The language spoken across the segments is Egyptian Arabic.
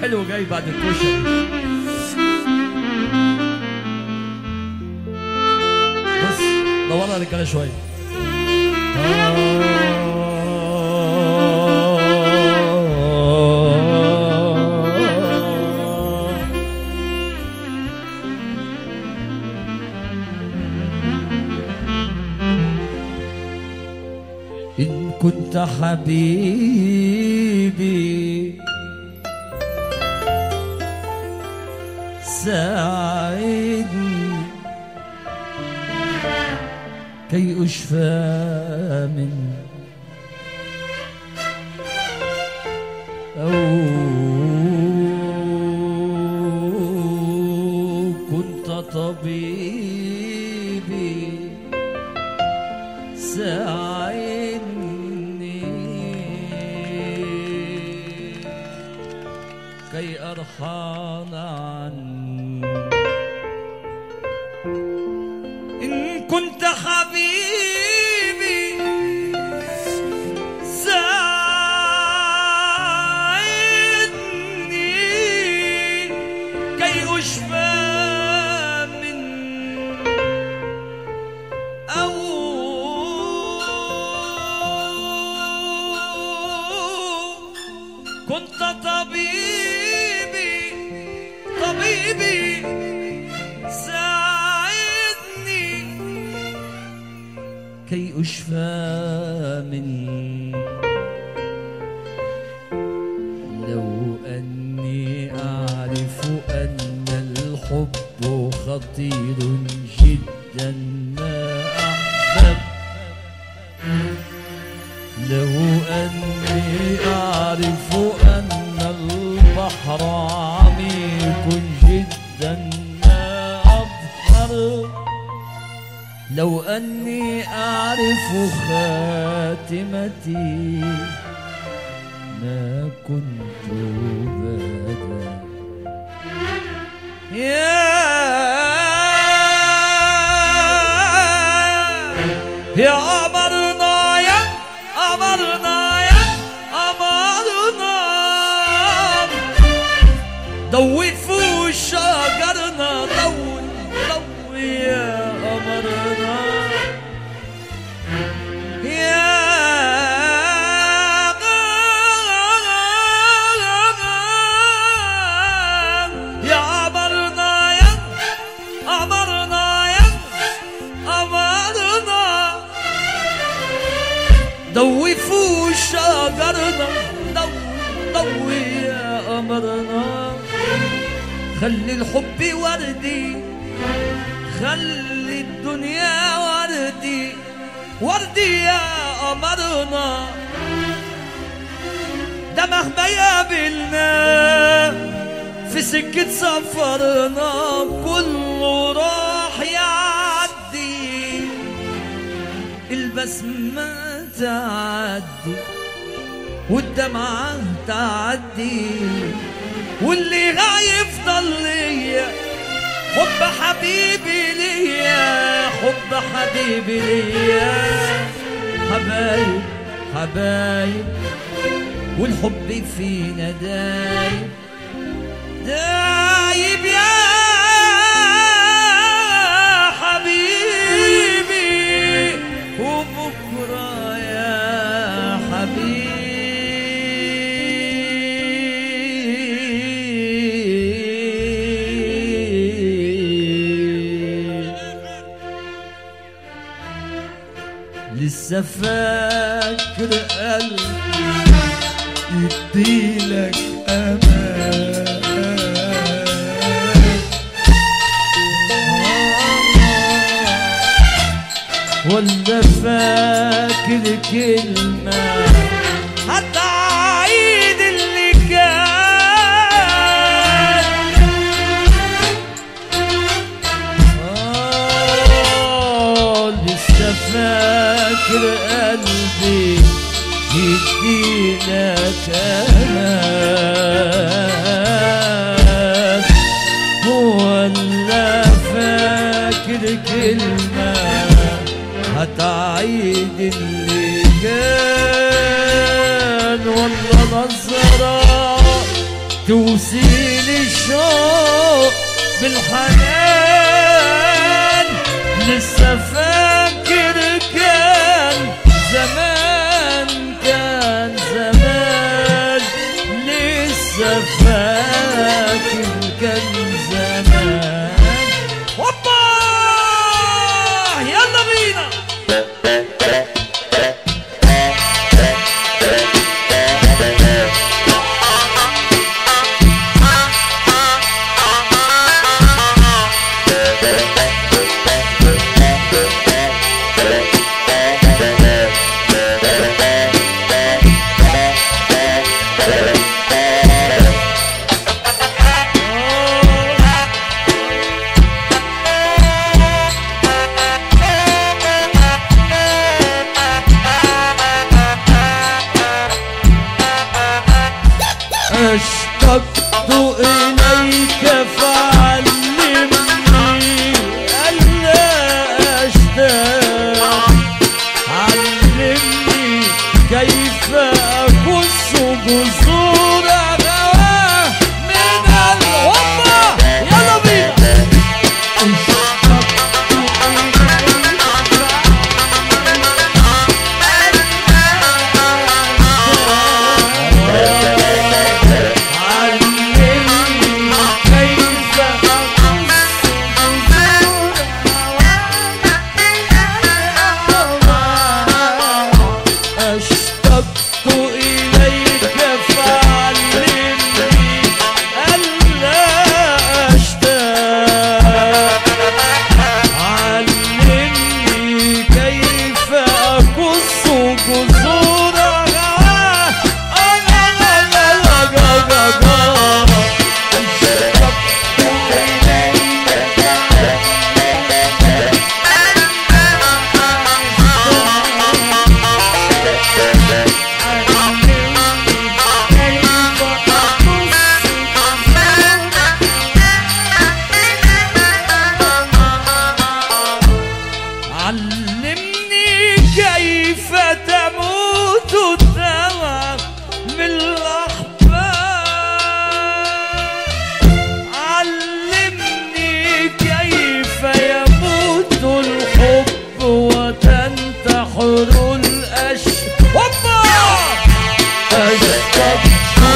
حلو جاي بعد الكشري بص دورنا على الرجاله شويه إن كنت حبيبي ساعدني كي أشفى من أو كنت طبيبي ساعدني كي أرحل عنك إن كنت حبيبي ساعدني كي أشفى من أو كنت طبيبي طبيبي ساعدني كي أشفى من لو أني أعرف أن الحب خطير جدا ما أحبب لو أني أعرف أن البحر عميق جدا ما أبحر لو أني أعرف خاتمتي ما كنت بدا يا يا أمرنا يا أمرنا يا أمرنا ضوي فوق شجرنا ضوي ضوي يا أمرنا يا يا أمرنا يا أمرنا يا أمرنا ضوي فوق شجرنا ضوي ضوي يا أمرنا خلي الحب وردي خلي الدنيا وردي وردي يا قمرنا ده مهما يقابلنا في سكة سفرنا كله راح يعدي البسمة تعدي والدمعة تعدي واللي هيفضل ليا حب حبيبي ليا حب حبيبي ليا حبايب حبايب والحب فينا دايب دايب يا حبيبي وبكرة يا حبيبي لسه فاكر قلبي يديلك امان ولا فاكر كلمة هتعيد اللي كان آه لسه فاكر قلبي يدينا كمان ولا فاكر كلمة هتعيد اللي كان والله نظرة توصيل الشوق بالحنان لسه فاكر كان زمان كان زمان لسه فاكر كان زمان هوبا يلا بينا اشتقت اليك فعلمني الا اشتاق علمني كيف اكس جسور هواه من الهمه يلا بينا علمني كيف اشتقت إليك فعلمني ألا أشتاق علمني كيف أقص جذور هواه أنا لا لا لا لا لا لا اشتقت إليك علمني كيف تموت الثمر من الأحباب علمني كيف يموت الحب وتنتحر الأشواق أشتقت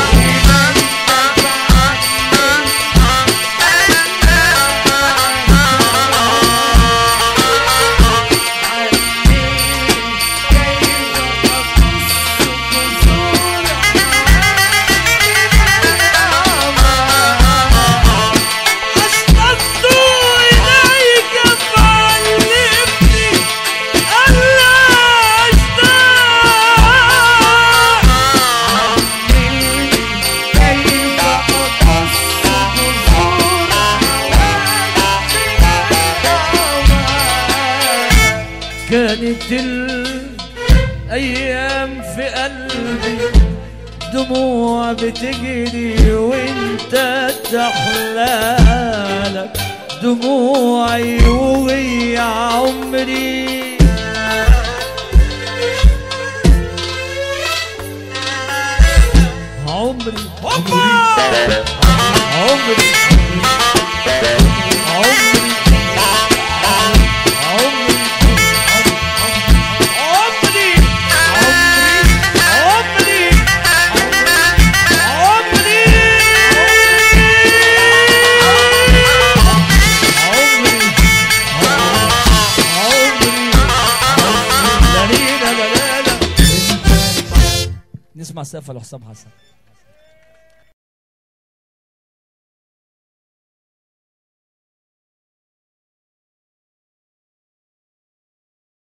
أشتقت إليك فعلمني ألا أشتاق كيف أقص جذور كانت الأيام في قلبي دموع بتجري وانت تحلالك دموعي وهي عمري عمري هوبا عمري عمري عمري عمري عمري عمري عمري عمري نسمع سقف لحسام حسن